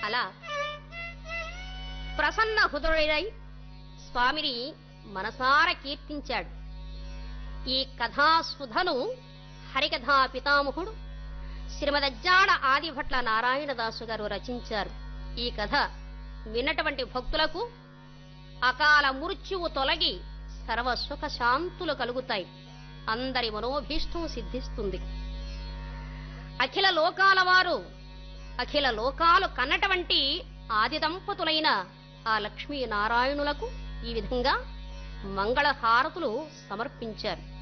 అలా ప్రసన్న హృదయుడై స్వామిని మనసార కీర్తించాడు ఈ కథాస్ఫుధను హరికథా పితామహుడు శ్రీమదజ్జాడ ఆదిభట్ల నారాయణదాసు గారు రచించారు ఈ కథ విన్నటువంటి భక్తులకు అకాల మృత్యువు తొలగి సర్వ సుఖ శాంతులు కలుగుతాయి అందరి మనోభీష్టం సిద్ధిస్తుంది అఖిల లోకాల వారు అఖిల లోకాలు కన్నటువంటి ఆది దంపతులైన ఆ లక్ష్మీ నారాయణులకు ఈ విధంగా మంగళహారతులు సమర్పించారు